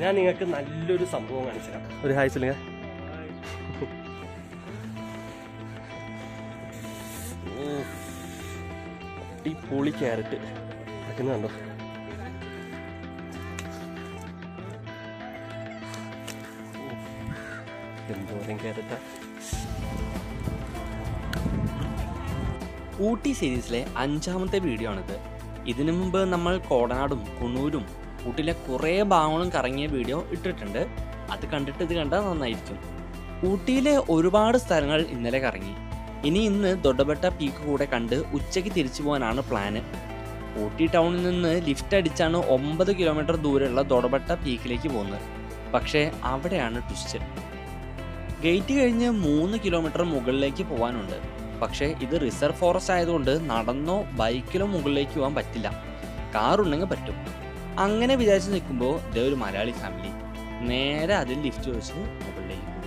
ഞാൻ നിങ്ങൾക്ക് നല്ലൊരു സംഭവം കാണിച്ചു തരാം ഒരു ഹായ് ചൊല്ലുക അടിപൊളി ക്യാരറ്റ് വെക്കുന്നത് കണ്ടോ എന്തോരം ക്യാരറ്റാ ഊട്ടി സീരീസിലെ അഞ്ചാമത്തെ വീഡിയോ ആണിത് ഇതിനു മുമ്പ് നമ്മൾ കോടനാടും കുണൂരും ഊട്ടിയിലെ കുറേ ഭാഗങ്ങളും കറങ്ങിയ വീഡിയോ ഇട്ടിട്ടുണ്ട് അത് കണ്ടിട്ട് ഇത് കണ്ടാൽ നന്നായിരിക്കും ഊട്ടിയിലെ ഒരുപാട് സ്ഥലങ്ങൾ ഇന്നലെ കറങ്ങി ഇനി ഇന്ന് ദൊഡബെട്ട പീക്ക് കൂടെ കണ്ട് ഉച്ചയ്ക്ക് തിരിച്ചു പോകാനാണ് പ്ലാന് ഊട്ടി ടൗണിൽ നിന്ന് ലിഫ്റ്റ് അടിച്ചാണ് ഒമ്പത് കിലോമീറ്റർ ദൂരെയുള്ള ദൊഡബെട്ട പീക്കിലേക്ക് പോകുന്നത് പക്ഷേ അവിടെയാണ് ട്വിസ്റ്റ് ഗേറ്റ് കഴിഞ്ഞ് മൂന്ന് കിലോമീറ്റർ മുകളിലേക്ക് പോകാനുണ്ട് പക്ഷേ ഇത് റിസർവ് ഫോറസ്റ്റ് ആയതുകൊണ്ട് നടന്നോ ബൈക്കിലോ മുകളിലേക്ക് പോകാൻ പറ്റില്ല കാർ ഉണ്ടെങ്കിൽ പറ്റും അങ്ങനെ വിചാരിച്ച് നിൽക്കുമ്പോൾ ഇതേ ഒരു മലയാളി ഫാമിലി നേരെ അതിൽ ലിഫ്റ്റ് വെച്ച് മുകളിലേക്ക് പോകും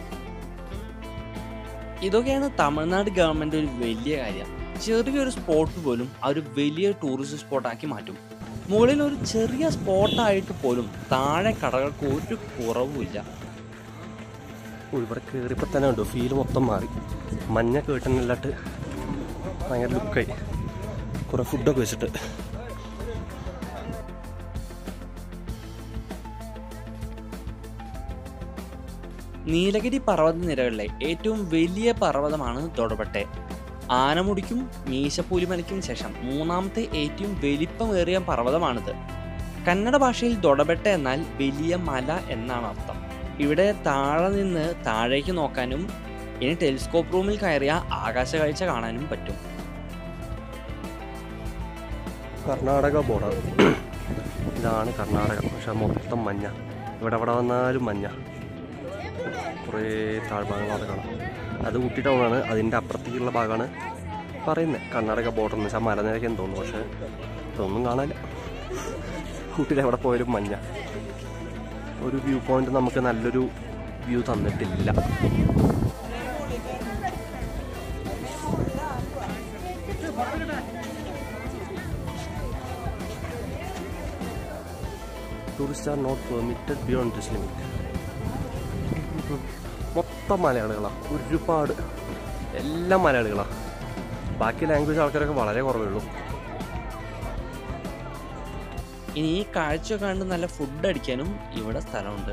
ഇതൊക്കെയാണ് തമിഴ്നാട് ഗവൺമെന്റ് ഒരു വലിയ കാര്യം ചെറിയൊരു സ്പോട്ട് പോലും ആ ഒരു വലിയ ടൂറിസ്റ്റ് സ്പോട്ടാക്കി മാറ്റും മുകളിൽ ഒരു ചെറിയ സ്പോട്ടായിട്ട് പോലും താഴെ കടകൾക്ക് ഒരു കുറവുമില്ല ഓ, ഇവിടെ കയറിയപ്പോൾ തന്നെ ഉണ്ടോ ഫീൽ മൊത്തം മാറി മഞ്ഞ കേട്ടനല്ലാട്ട് ഭയങ്കര ലുക്കായി കുറേ ഫുഡൊക്കെ വെച്ചിട്ട് നീലഗിരി പർവ്വത നിരകളിലെ ഏറ്റവും വലിയ പർവ്വതമാണ് ദൊഡബട്ടെ ആനമുടിക്കും മീശപ്പൂലിമലയ്ക്കും ശേഷം മൂന്നാമത്തെ ഏറ്റവും വലിപ്പമേറിയ പർവ്വതമാണിത് കന്നഡ ഭാഷയിൽ ദൊഡബെട്ട എന്നാൽ വലിയ മല എന്നാണ് അർത്ഥം ഇവിടെ താഴെ നിന്ന് താഴേക്ക് നോക്കാനും ഇനി ടെലിസ്കോപ്പ് റൂമിൽ കയറിയ ആകാശ കാഴ്ച കാണാനും പറ്റും കർണാടക ബോർഡർ ഇതാണ് കർണാടക പക്ഷെ മൊത്തം മഞ്ഞ ഇവിടെ എവിടെ വന്നാലും മഞ്ഞ കുറേ താഴ്ഭാഗങ്ങൾ അവിടെ കാണാം അത് ഊട്ടി ടൗണാണ് അതിൻ്റെ അപ്പുറത്തേക്കുള്ള ഭാഗമാണ് പറയുന്നത് കർണാടക ബോർഡർ എന്ന് വെച്ചാൽ മലനിരക്ക് എന്ന് തോന്നുന്നു പക്ഷേ ഇതൊന്നും കാണാനില്ല ഊട്ടിയിൽ എവിടെ പോയാലും മഞ്ഞ ഒരു വ്യൂ പോയിന്റ് നമുക്ക് നല്ലൊരു വ്യൂ തന്നിട്ടില്ല tourist are not permitted beyond this limit മൊത്തം മലയാളികളാണ് ഒരുപാട് എല്ലാം മലയാളികളാണ് ബാക്കി ലാംഗ്വേജ് ആൾക്കാരൊക്കെ വളരെ കുറവേ ഉള്ളൂ ഇനി ഈ കാഴ്ച കണ്ട് നല്ല ഫുഡ് അടിക്കാനും ഇവിടെ സ്ഥലമുണ്ട്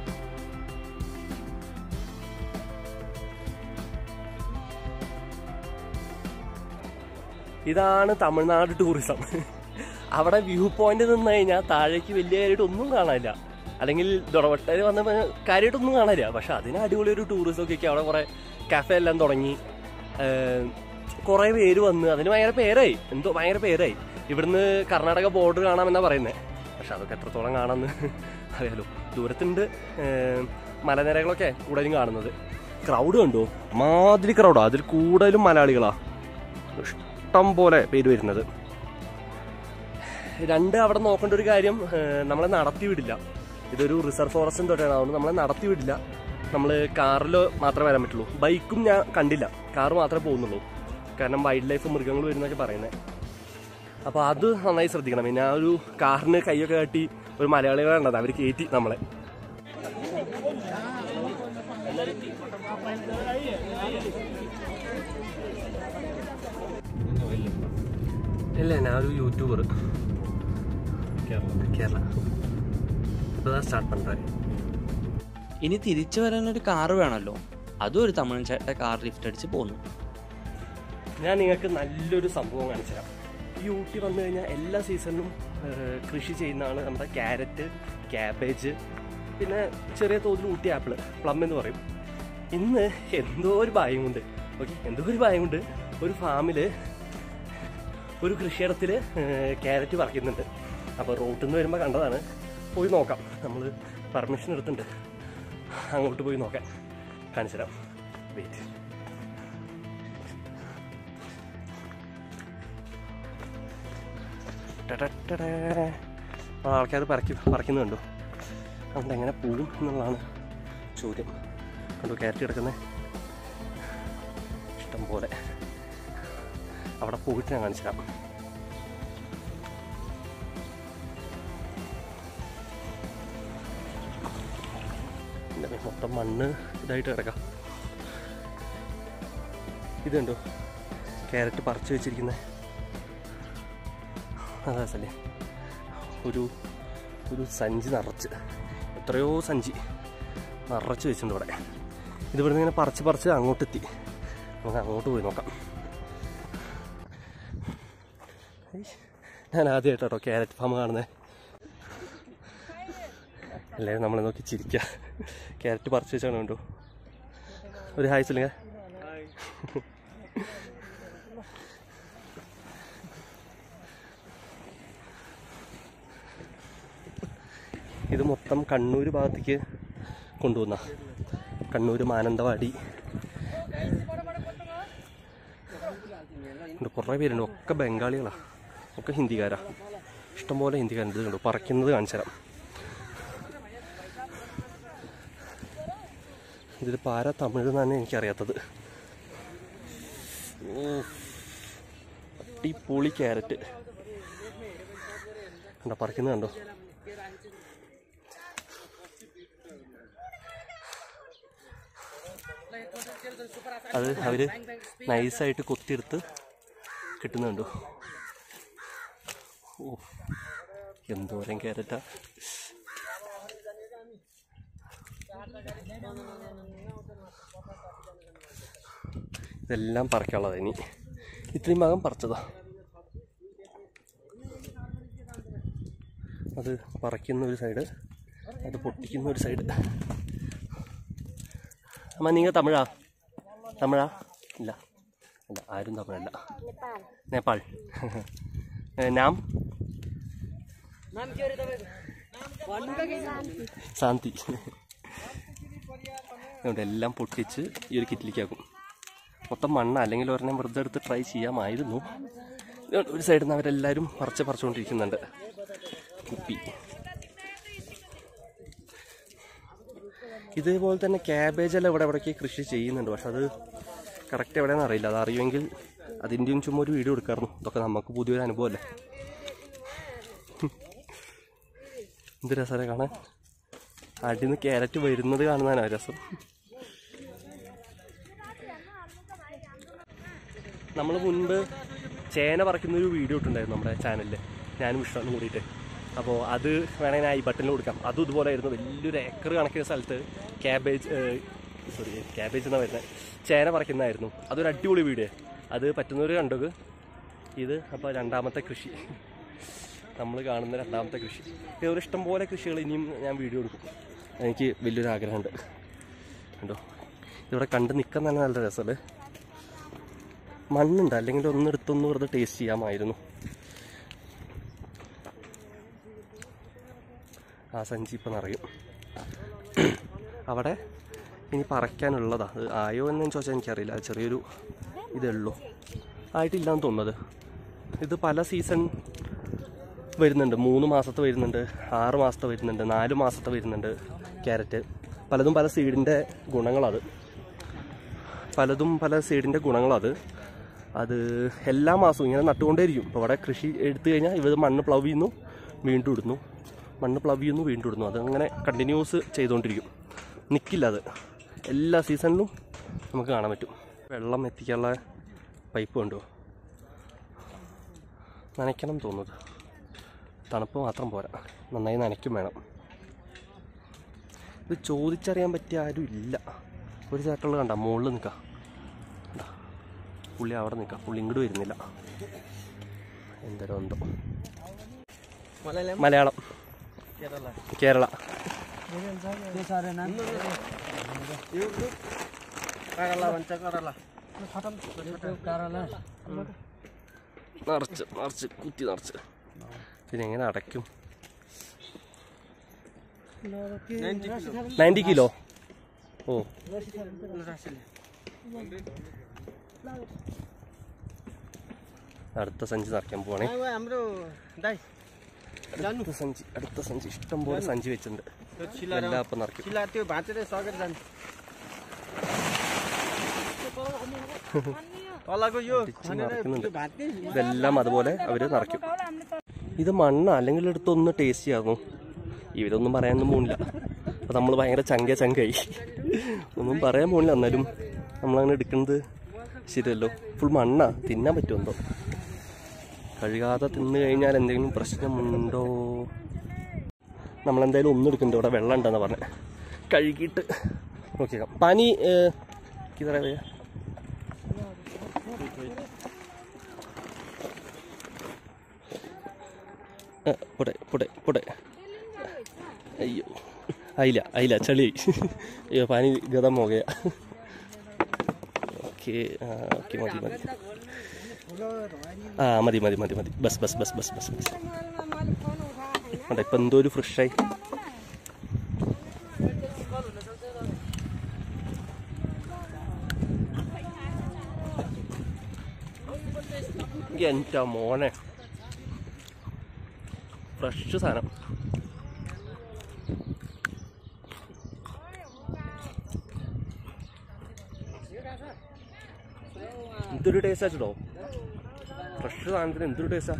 ഇതാണ് തമിഴ്നാട് ടൂറിസം അവിടെ വ്യൂ പോയിന്റ് നിന്ന് കഴിഞ്ഞാൽ താഴേക്ക് വലിയ കാര്യമായിട്ട് ഒന്നും കാണാനില്ല അല്ലെങ്കിൽ ദുടവട്ടയിൽ വന്ന കാര്യമായിട്ടൊന്നും കാണാനില്ല പക്ഷെ അതിന് അടിപൊളി ഒരു ടൂറിസം ഒക്കെ അവിടെ കുറെ കാഫെ എല്ലാം തുടങ്ങി കുറെ പേര് വന്ന് അതിന് ഭയങ്കര പേരായി എന്തോ ഭയങ്കര പേരായി ഇവിടുന്ന് കർണാടക ബോർഡർ കാണാമെന്നാ പറയുന്നത് പക്ഷെ അതൊക്കെ എത്രത്തോളം കാണാമെന്ന് അറിയാലോ ദൂരത്തുണ്ട് ഏഹ്, മലനിരകളൊക്കെ കൂടുതലും കാണുന്നത് ക്രൗഡ് കണ്ടോ മാതിരി ക്രൗഡാ അതിൽ കൂടുതലും മലയാളികളാ ഇഷ്ടം പോലെ പേര് വരുന്നത് രണ്ട് അവിടെ നോക്കേണ്ട ഒരു കാര്യം ഏഹ്, നമ്മളെ നടത്തി വിടില്ല ഇതൊരു റിസർവ് ഫോറസ്റ്റിന് തൊട്ടാണ് അതുകൊണ്ട് നമ്മളെ നടത്തി വിടില്ല നമ്മൾ കാറിൽ മാത്രമേ വരാൻ പറ്റുള്ളൂ ബൈക്കും ഞാൻ കണ്ടില്ല കാറ് മാത്രമേ പോകുന്നുള്ളൂ കാരണം വൈൽഡ് ലൈഫ് മൃഗങ്ങൾ വരുന്നൊക്കെ പറയുന്നത് അപ്പോൾ അത് നന്നായി ശ്രദ്ധിക്കണം പിന്നെ ആ ഒരു കാറിന് കൈയൊക്കെ കാട്ടി ഒരു മലയാളികളെ ഉണ്ടത് അവർ കയറ്റി നമ്മളെ ഇല്ല ഞാൻ ഒരു യൂട്യൂബർ കേരള ഇപ്പോൾ സ്റ്റാർട്ട് പண்றேன் ഇനി തിരിച്ചു വരാൻ ഒരു കാറ് വേണമല്ലോ അതും ഒരു തമിഴ് ചേട്ട കാർ ലിഫ്റ്റ് അടിച്ച് പോന്നു ഞാൻ നിങ്ങൾക്ക് നല്ലൊരു സംഭവം കാണിച്ചു തരാം ഈ ഊട്ടി വന്നു കഴിഞ്ഞാൽ എല്ലാ സീസണിലും ഏഹ്, കൃഷി ചെയ്യുന്നതാണ് നമ്മുടെ ക്യാരറ്റ് ക്യാബേജ് പിന്നെ ചെറിയ തോതിൽ ഊട്ടി ആപ്പിൾ പ്ലം എന്ന് പറയും ഇന്ന് എന്തോ ഒരു ഭാഗ്യം കൊണ്ട് ഓക്കെ എന്തോ ഒരു ഭാഗ്യം കൊണ്ട് ഒരു ഫാമിൽ ഒരു കൃഷിയിടത്തിൽ ക്യാരറ്റ് പറിക്കുന്നുണ്ട് അപ്പോൾ റോട്ടിൽ നിന്ന് വരുമ്പോൾ കണ്ടതാണ് പോയി നോക്കാം നമ്മൾ പെർമിഷൻ എടുത്തിട്ടുണ്ട് അങ്ങോട്ട് പോയി നോക്കാം കാണിച്ചു തരാം വെയിറ്റ് ആൾക്കാർ പറക്കി പറിക്കുന്നുണ്ടോ അതുകൊണ്ട് എങ്ങനെ പോവും എന്നുള്ളതാണ് ചോദ്യം കണ്ടോ കയറ്റി കിടക്കുന്നത് ഇഷ്ടം പോലെ അവിടെ പോയിട്ട് ഞാൻ കാണിച്ചു തരാം പിന്നെ മൊത്തം മണ്ണ് ഇതായിട്ട് കിടക്കാം ഇത് കണ്ടോ ക്യാരറ്റ് പറിച്ച് വെച്ചിരിക്കുന്നത് അതാ സല്ലേ ഒരു ഒരു സഞ്ചി നിറച്ച് എത്രയോ സഞ്ചി നിറച്ച് വെച്ചിട്ടുണ്ട് ഇവിടെ ഇത് ഇവിടുന്ന് ഇങ്ങനെ പറിച്ച് പറിച്ച് അങ്ങോട്ടെത്തി നമുക്ക് അങ്ങോട്ട് പോയി നോക്കാം ഏയ്, ഞാൻ ആദ്യമായിട്ടോ ക്യാരറ്റ് ഫാം കാണുന്നത് എല്ലാവരും നമ്മളെ നോക്കി ചിരിക്കുക ക്യാരറ്റ് പറിച്ച് വെച്ചാണ് കണ്ടു ഒരു ഹായ് ചൊല്ലുക ഇത് മൊത്തം കണ്ണൂർ ഭാഗത്തേക്ക് കൊണ്ടുവന്ന കണ്ണൂർ മാനന്തവാടി ഉണ്ട് കുറേ പേരുണ്ട് ഒക്കെ ബംഗാളികളാ ഒക്കെ ഹിന്ദിക്കാരാ ഇഷ്ടംപോലെ ഹിന്ദിക്കാരുണ്ട് ഇത് കണ്ടു പറിക്കുന്നത് കാണിച്ചു തരാം ഇതിൽ പാര തമിഴ് എന്നാണ് എനിക്കറിയാത്തത് ഓ അടിപൊളി ക്യാരറ്റ് കണ്ടോ പറിക്കുന്നത് കണ്ടോ അത് അവര് നൈസായിട്ട് കൊത്തിയെടുത്ത് കിട്ടുന്നുണ്ടോ ഓ എന്തോരം ക്യാരറ്റാ ഇതെല്ലാം പറിക്കാനുള്ളതാ ഇനി ഇത്രയും ഭാഗം പറിച്ചതാ അത് പറിക്കുന്ന ഒരു സൈഡ് അത് പൊട്ടിക്കുന്ന ഒരു സൈഡ് അമ്മ നിങ്ങൾ തമിഴാ തമിഴാ ഇല്ല അല്ല ആരും തമിഴല്ല നേപ്പാൾ ഏ, നാം ശാന്തി അതുകൊണ്ട് എല്ലാം പൊട്ടിച്ച് ഈ ഒരു കിറ്റിലേക്കാക്കും മൊത്തം മണ്ണ അല്ലെങ്കിൽ ഒരെണ്ണം വെറുതെ എടുത്ത് ട്രൈ ചെയ്യാമായിരുന്നു ഇതുകൊണ്ട് ഒരു സൈഡിൽ നിന്ന് അവരെല്ലാവരും പറിച്ച് പറിച്ചുകൊണ്ടിരിക്കുന്നുണ്ട് കുപ്പി ഇതേപോലെ തന്നെ ക്യാബേജ് എല്ലാം ഇവിടെ ഇവിടേക്ക് കൃഷി ചെയ്യുന്നുണ്ട് പക്ഷെ അത് കറക്റ്റ് എവിടെയാണെന്ന് അറിയില്ല അത് അറിയുമെങ്കിൽ അതിൻ്റെയും ചുമ്മാ ഒരു വീഡിയോ എടുക്കാറുണ്ട് ഇതൊക്കെ നമുക്ക് പുതിയൊരു അനുഭവമല്ലേ എന്ത് രസമല്ലേ കാണാൻ അടിന്ന് ക്യാരറ്റ് വരുന്നത് കാണുന്നതാണ് രസം നമ്മൾ മുൻപ് ചേന പറിക്കുന്ന ഒരു വീഡിയോ ഇട്ടുണ്ടായിരുന്നു നമ്മുടെ ചാനലിൽ ഞാനും വിഷ്ണുവും കൂടിയിട്ട് അപ്പോൾ അത് വേണമെങ്കിൽ ഞാൻ ഈ ബട്ടണിൽ കൊടുക്കാം അതും ഇതുപോലെ ആയിരുന്നു വലിയൊരു ഏക്കർ കണക്കിന് സ്ഥലത്ത് ക്യാബേജ് സോറി ക്യാബേജ് എന്നാ വരുന്നത് ചേന പറിക്കുന്നതായിരുന്നു അതൊരു അടിപൊളി വീഡിയോ അത് പറ്റുന്നവർ കണ്ടത് ഇത് അപ്പോൾ രണ്ടാമത്തെ കൃഷി നമ്മൾ കാണുന്ന രണ്ടാമത്തെ കൃഷി ഇതുപോലെ ഇഷ്ടംപോലെ കൃഷികൾ ഇനിയും ഞാൻ വീഡിയോ എടുക്കും എനിക്ക് വലിയൊരു ആഗ്രഹമുണ്ട് കണ്ടോ ഇതിവിടെ കണ്ട് നിൽക്കാൻ തന്നെ നല്ല രസമല്ലേ മണ്ണുണ്ട് അല്ലെങ്കിൽ ഒന്നെടുത്തൊന്ന് വെറുതെ ടേസ്റ്റ് ചെയ്യാമായിരുന്നു ആ സഞ്ചി ഇപ്പം നിറയും അവിടെ ഇനി പറയ്ക്കാനുള്ളതാ അത് ആയോ എന്ന് ചോദിച്ചാൽ എനിക്കറിയില്ല അത് ചെറിയൊരു ഇതേ ഉള്ളൂ ആയിട്ടില്ലാന്ന് തോന്നുന്നത് ഇത് പല സീസൺ വരുന്നുണ്ട് മൂന്ന് മാസത്തെ വരുന്നുണ്ട് ആറ് മാസത്തെ വരുന്നുണ്ട് നാല് മാസത്തെ വരുന്നുണ്ട് ക്യാരറ്റ് പലതും പല സീഡിൻ്റെ ഗുണങ്ങളത് പലതും പല സീഡിൻ്റെ ഗുണങ്ങളത് അത് എല്ലാ മാസവും ഇങ്ങനെ നട്ടുകൊണ്ടേയിരിക്കും ഇപ്പോൾ ഇവിടെ കൃഷി എടുത്തു കഴിഞ്ഞാൽ ഇവർ മണ്ണ് പ്ലവ് ചെയ്യുന്നു വീണ്ടും ഇടുന്നു മണ്ണ് പ്ലവ് ചെയ്യുന്നു വീണ്ടും ഇടുന്നു അതങ്ങനെ കണ്ടിന്യൂസ് ചെയ്തുകൊണ്ടിരിക്കും നിൽക്കില്ല അത് എല്ലാ സീസണിലും നമുക്ക് കാണാൻ പറ്റും വെള്ളം എത്തിക്കാനുള്ള പൈപ്പ് കണ്ടോ നനയ്ക്കണം തോന്നുന്നത് തണുപ്പ് മാത്രം പോരാ നന്നായി നനയ്ക്കും വേണം ഇത് ചോദിച്ചറിയാൻ പറ്റിയ ആരും ഇല്ല ഒരു ചേട്ടുള്ള കണ്ട മുകളിൽ നിൽക്കാം കണ്ടാ? പുള്ളി അവിടെ നിൽക്കാം പുള്ളി ഇങ്ങോട്ട് വരുന്നില്ല എന്തോ എന്തോ മലയാളം കേരള നിറച്ച് നിറച്ച് കുത്തി നിറച്ച് പിന്നെ എങ്ങനെ അടയ്ക്കും നയൻറ്റി കിലോ ഓ അടുത്ത സഞ്ചി നിറയ്ക്കാൻ പോവാണേ हाम्रो दाइ അടുത്ത സഞ്ചി അടുത്ത സഞ്ചി ഇഷ്ടം പോലെ സഞ്ചി വെച്ചിട്ടുണ്ട് त्यो छिला എല്ലാം അപ്പം നിറയ്ക്കും छिला त्यो भाँचेर सकेर जान्छ तलको यो ടിച്ച് खनेर നിറയ്ക്കുന്നുണ്ട് त्यो भाँच्ने ഇതെല്ലാം അതുപോലെ അവര് നിറയ്ക്കും ഇത് മണ്ണ അല്ലെങ്കിൽ എടുത്തൊന്ന് ടേസ്റ്റ് ചെയ്യായിരുന്നു ഇവരൊന്നും പറയാനൊന്നും പോകുന്നില്ല അപ്പോൾ നമ്മൾ ഭയങ്കര ചങ്ക ചങ്കായി ഒന്നും പറയാൻ പോണില്ല എന്നാലും നമ്മളങ്ങനെ എടുക്കുന്നത് ശരിയല്ലോ ഫുൾ മണ്ണാ തിന്നാൻ പറ്റുമെന്തോ കഴുകാതെ തിന്നു കഴിഞ്ഞാൽ എന്തെങ്കിലും പ്രശ്നമുണ്ടോ നമ്മളെന്തായാലും ഒന്നും എടുക്കുന്നുണ്ട് ഇവിടെ വെള്ളം ഉണ്ടെന്ന് പറഞ്ഞ് കഴുകിയിട്ട് നോക്കിയേക്കാം പനി കിതറ ഭയ്യ പൊടെ പൊടെ പൊടെ അയ്യോ അയില്ല അയില്ല ചളി അയ്യോ പനി ഗതം മോകയ ഓക്കെ ഓക്കെ മതി മതി ആ മതി മതി മതി മതി bus bus bus bus bus bus അതെ ഇപ്പം എന്തോ ഒരു ഫ്രഷായി എൻ്റെ മോനെ ഫ്രഷ് സാധനം എന്തൊരു ടേസ്റ്റ് ആച്ചോ ഫ്രഷ് സാധനത്തിന് എന്തൊരു ടേസ്റ്റാ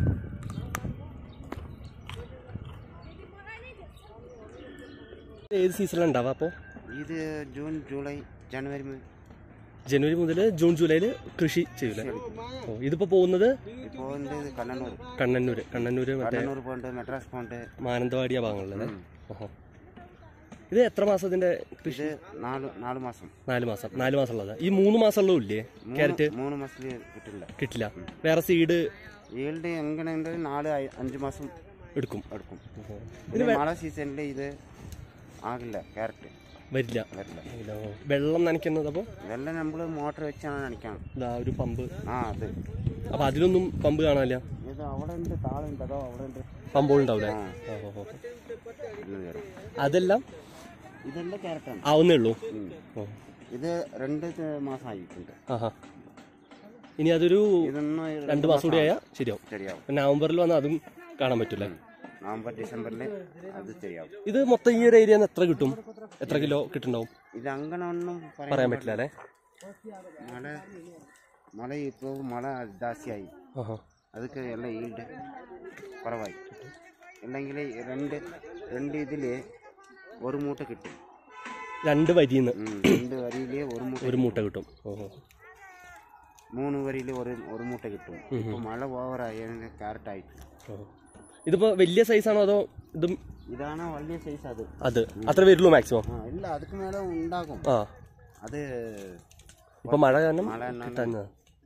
ഏത് സീസണിലാണ് ഉണ്ടാവുക അപ്പോൾ ഇത് ജൂൺ ജൂലൈ ജനുവരി മുതൽ ജനുവരി മുതൽ ജൂൺ ജൂലൈയിൽ കൃഷി ചെയ്യൂലേ ഓ ഇതിപ്പോൾ പോകുന്നത് இப்போ வந்து இது கண்ணனூர் കണ്ണന്നൂര് കണ്ണന്നൂര് മറ്റേ கண்ணனூர் போண்டு மெட்ராஸ் போண்டு മാനന്തവാടി ആ ഭാഗങ്ങളിലല്ലേ ഓഹോ ഇത് എത്ര മാസത്തിന്റെ കൃഷി இது நாலு நாலு மாசம் നാല് മാസം നാല് മാസം ഉള്ളതാ ഈ മൂന്ന് മാസം ഉള്ളൂ ഇല്ലേ ക്യാരറ്റ് மூணு மாசத்துலயே കിട്ടില്ല കിട്ടില്ല വേറെ സീഡ് ഈൽഡ് എങ്ങനെയുണ്ട് നാല് ഐ- അഞ്ച് മാസം എടുക്കും എടുക്കും പിന്നെ മഴ സീസണിൽ ഇത് ആകില്ല ക്യാരറ്റ് വരില്ല വരില്ല ഇല്ല, ഓ. വെള്ളം നനയ്ക്കുന്നത് അപ്പോൾ വെള്ളം നമ്മൾ മോട്ടർ വെച്ചാണ് നനയ്ക്കണം ഇതാ ഒരു പമ്പ് ആ അത് അപ്പൊ അതിലൊന്നും പമ്പ് കാണാനില്ല ഇത് അവിടെ ഉണ്ട് താളുണ്ട് അതോ അവിടെ ഉണ്ട് പമ്പുകൾ ഉണ്ടാവില്ലേ ആ ഓ, ഓ, ഓ. ഇന്ന് വരും. അതെല്ലാം ഇതെല്ലാം ക്യാരറ്റാണ് ആവുന്നേ ഉള്ളൂ ഉം. ഓ ഇത് രണ്ട് മാസം ആയിട്ടുണ്ട് ആഹാ ഇനി അതൊരു ഇതൊന്നും രണ്ട് മാസം കൂടി ആയാൽ ശരിയാവും ശരിയാവും ഇപ്പൊ നവംബറിൽ വന്നാൽ അതും കാണാൻ പറ്റൂലേ നവംബർ ഡിസംബറിൽ അത് ശരിയാവും ഇത് മൊത്തം ഈ ഒരു ഏരിയ എത്ര കിട്ടും എത്ര കിലോ കിട്ടുണ്ടാവും ഇത് അങ്ങനെ ഒന്നും പറയാൻ പറ്റില്ല അല്ലേ മഴ മഴ ഇപ്പോൾ മഴ ജാസ്തിയായി ആഹാ ಅದಕ್ಕೆ ಎಲ್ಲ ಈಲ್ಡ್ കുറവായി അല്ലെങ്കിൽ രണ്ട് രണ്ട് ഇതിൽ ഒരു മൂട്ട കിട്ടും രണ്ട് വരിന്ന് ഉം, രണ്ട് വരിയിൽ ഒരു മൂട്ട ഒരു മൂട്ട കിട്ടും ഓഹോ മൂന്ന് വരിയിൽ ഒരു ഒരു മൂട്ട കിട്ടും ഇപ്പോൾ മഴ ഓവറായി ക്യാരറ്റ് ആയിട്ട് ഓ. ഇതിപ്പോ വലിയ സൈസാണോ അതോ ഇതും ഇതാണ് വലിയ സൈസ് അത് അത് അത്ര വരുള്ളൂ മാക്സിമം ആ ഇല്ല അതുക്ക് മേലെ ഉണ്ടാകും ആ അത് ഇപ്പൊ മഴ കാരണം മഴ എന്നാണ് കിട്ടാഞ്ഞതാ.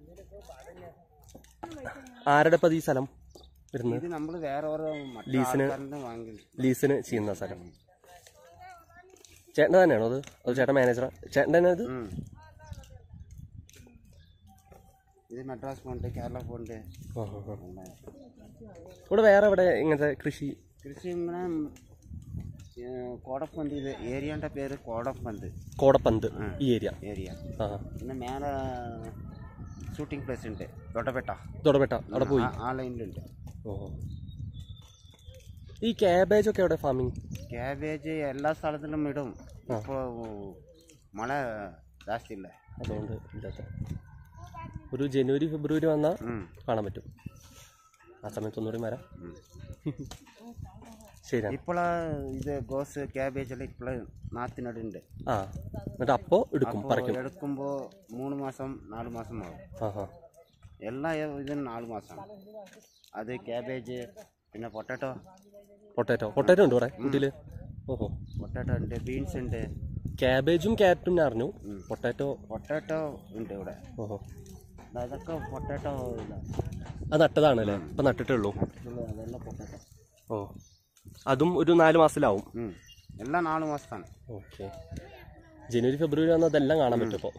ആരുടെ ഇപ്പൊ ഈ സ്ഥലം വരുന്നത് ഇത് നമ്മൾ വേറെ ഓരോ മറ്റു ലീസിന് ആൾക്കാരുടെ വാങ്ങി ലീസിന് ചെയ്യുന്ന സ്ഥലം ചേട്ടൻ തന്നെയാണോ അത് അത് ചേട്ടൻ മാനേജറാ ചേട്ടൻ തന്നെ ഇത് ഉം. ഇത് മദ്രാസ് പോണ്ട് കേരള പോണ്ട് ആ, ആ, ആ. ഇവിടെ വേറെ എവിടെ ഇങ്ങനത്തെ കൃഷി കൃഷി ഇങ്ങനെ കോടപ്പന്ത് ഇത് ഏരിയൻ്റെ പേര് കോടപ്പന്ത് കോടപ്പന്ത് ഈ ഏരിയ ഏരിയ ആ പിന്നെ മേലെ ഷൂട്ടിംഗ് പ്ലേസ് ഉണ്ട് തൊട്ടപ്പെട്ട തൊടപെട്ട അവിടെ പോയി ആ- ആ ലൈനിലുണ്ട് ഓ ഈ ക്യാബേജ് ഒക്കെ എവിടെ ഫാമിങ് ക്യാബേജ് എല്ലാ സ്ഥലത്തിലും ഇടും ഇപ്പോൾ മഴ ജാസ്തി ഇല്ല അതുകൊണ്ട് ഇല്ലാത്ത ഒരു ജനുവരി ഫെബ്രുവരി വന്നാൽ ഉം. കാണാൻ പറ്റും ആ സമയത്ത് ഒന്നുകൂടി വരാം ഉം. ശരി ഇപ്പോൾ ഇത് ഗോസ് ക്യാബേജ് എല്ലാം ഇപ്പോൾ നാത്തിനടുണ്ട് ആ എന്നിട്ട് അപ്പോൾ എടുക്കും അപ്പോൾ പറിക്കും എടുക്കുമ്പോൾ മൂന്ന് മാസം നാല് മാസം ആവും ആ ഹാ എല്ലാ ഇതും നാല് മാസമാണ് അത് ക്യാബേജ് പിന്നെ പൊട്ടാറ്റോ പൊട്ടാറ്റോ പൊട്ടാറ്റോ ഉണ്ട് ഇവിടെ വീട്ടിൽ ഓഹോ പൊട്ടാറ്റോ ഉണ്ട് ബീൻസ് ഉണ്ട് ക്യാബേജും ക്യാരറ്റും ഞാൻ അറിഞ്ഞു പൊട്ടാറ്റോ പൊട്ടാറ്റോ ഉണ്ട് ഇവിടെ ഓഹോ ദാ ഇതൊക്കെ പൊട്ടാറ്റോ ഇതാണ് അത് നട്ടതാണ് അല്ലേ ഇപ്പം നട്ടിട്ടേ ഉള്ളൂ ഇതുള്ള അതെല്ലാം പൊട്ടാറ്റോ ഓ അതും ഒരു നാല് മാസത്തിലാവും ഉം. എല്ലാം നാല് മാസത്താണ് ഓക്കെ ജനുവരി ഫെബ്രുവരി വന്നാൽ അതെല്ലാം കാണാൻ പറ്റും ഇപ്പോൾ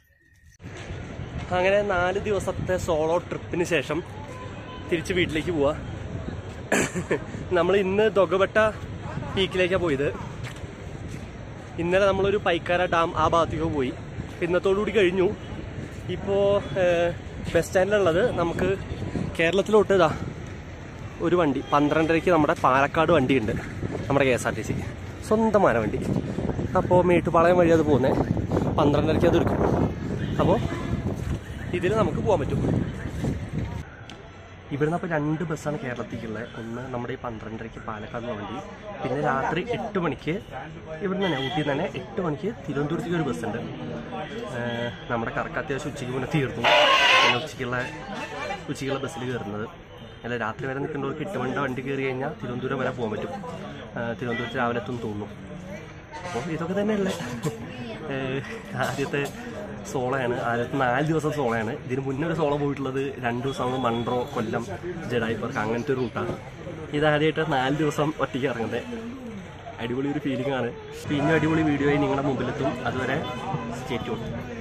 അങ്ങനെ നാല് ദിവസത്തെ സോളോ ട്രിപ്പിന് ശേഷം തിരിച്ച് വീട്ടിലേക്ക് പോവാ നമ്മൾ ഇന്ന് ദൊഗബട്ട പീക്കിലേക്കാണ് പോയത് ഇന്നലെ നമ്മളൊരു പൈക്കാര ഡാം ആ ഭാഗത്തേക്ക് പോയി ഇന്നത്തോടുകൂടി കഴിഞ്ഞു ഇപ്പോൾ ബസ് സ്റ്റാൻഡിലുള്ളത് നമുക്ക് കേരളത്തിലോട്ട് ഇതാ ഒരു വണ്ടി പന്ത്രണ്ടരയ്ക്ക് നമ്മുടെ പാലക്കാട് വണ്ടിയുണ്ട് നമ്മുടെ K S R T C സ്വന്തമായ വണ്ടി അപ്പോൾ മേട്ടുപാളയം വഴി അത് പോകുന്നത് പന്ത്രണ്ടരയ്ക്ക് അത് എടുക്കും അപ്പോൾ ഇതിൽ നമുക്ക് പോകാൻ പറ്റും ഇവിടുന്ന് അപ്പോൾ രണ്ട് ബസ്സാണ് കേരളത്തിലേക്കുള്ളത് ഒന്ന് നമ്മുടെ ഈ പന്ത്രണ്ടരയ്ക്ക് പാലക്കാട് നിന്ന് വണ്ടി പിന്നെ രാത്രി എട്ട് മണിക്ക് ഇവിടുന്ന് തന്നെ ഊട്ടിയിൽ നിന്ന് തന്നെ എട്ട് മണിക്ക് തിരുവനന്തപുരത്തേക്ക് ഒരു ബസ്സുണ്ട് ഏഹ് നമ്മുടെ കറക്റ്റ് അത്യാവശ്യം ഉച്ചയ്ക്ക് മുന്നേ തീർന്നു പിന്നെ ഉച്ചയ്ക്കുള്ള ഉച്ചയ്ക്കുള്ള ബസ്സിൽ കയറുന്നത് അല്ല രാത്രി വരെ നിൽക്കുന്നവർക്ക് എട്ട് മണിയുടെ വണ്ടി കയറി കഴിഞ്ഞാൽ തിരുവനന്തപുരം വരെ പോകാൻ പറ്റും ഏഹ് തിരുവനന്തപുരത്ത് രാവിലെ എത്തും തോന്നുന്നു അപ്പോൾ ഇതൊക്കെ തന്നെയല്ലേ ഏഹ് ആദ്യത്തെ സോളയാണ് ആദ്യത്തെ നാല് ദിവസം സോളയാണ് ഇതിന് മുന്നേ ഒരു സോള പോയിട്ടുള്ളത് രണ്ട് ദിവസം നമ്മൾ മൺട്രോ കൊല്ലം ജഡായിപ്പർക്ക് അങ്ങനത്തെ ഒരു റൂട്ടാണ് ഇതാദ്യമായിട്ട് നാല് ദിവസം ഒറ്റയ്ക്ക് ഇറങ്ങുന്നത് അടിപൊളി ഒരു ഫീലിംഗ് ആണ് പിന്നെ അടിപൊളി വീഡിയോ ആയി നിങ്ങളുടെ മുമ്പിലെത്തും അതുവരെ സ്റ്റേറ്റ്